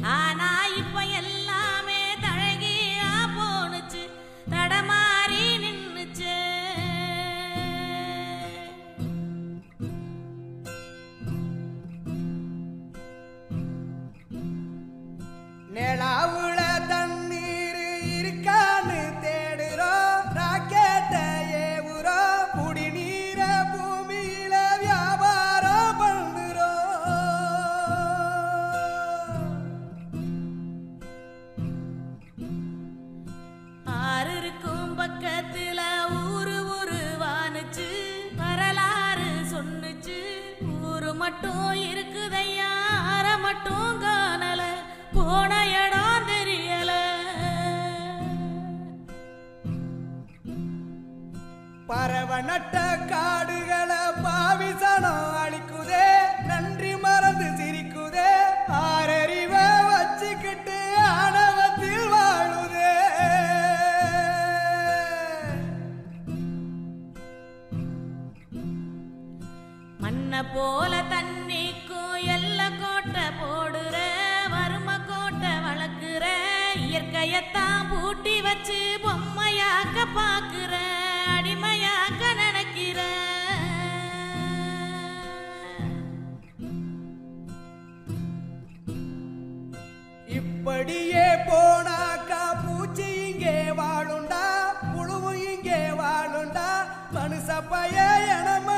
ஆனா இப்ப எல்லாமே தழகியா போனுச்சு தடமாறி நின்னுச்சு நிலாவுல தண்ணீர் இருக்கான்னு தேடுறோம் ராக்கெட்ட ஏவுறோம் குடிநீர பூமியில வியாபாரம் பண்ணுறோம் ஆறு இருக்கும் பக்கத்துல ஊரு ஊரு வானுச்சு வரலாறு சொன்னுச்சு ஊரு மட்டும் இருக்குதையா ஆற மட்டும் காணல போன இடம் தெரியல பறவ நட்ட காடுகளை பாவிசனம் அழிக்குதே நன்றி மறந்து சிரிக்குதே ஆறறிவ வச்சுக்கிட்டு ஆணவத்தில் வாழுதே மண்ண போல தண்ணிக்கும் எல்ல கோட்டை போடுற வறும கோட்டை வளர்க்குற இயற்கையத்தான் பூட்டி வச்சு பொம்மையாக்க பாக்குற அடிமையாக்க நினைக்கிற இப்படியே போனாக்கா பூச்சி இங்கே வாழுண்டா புழுவும் இங்கே வாழுண்டா மனுஷ பய எனம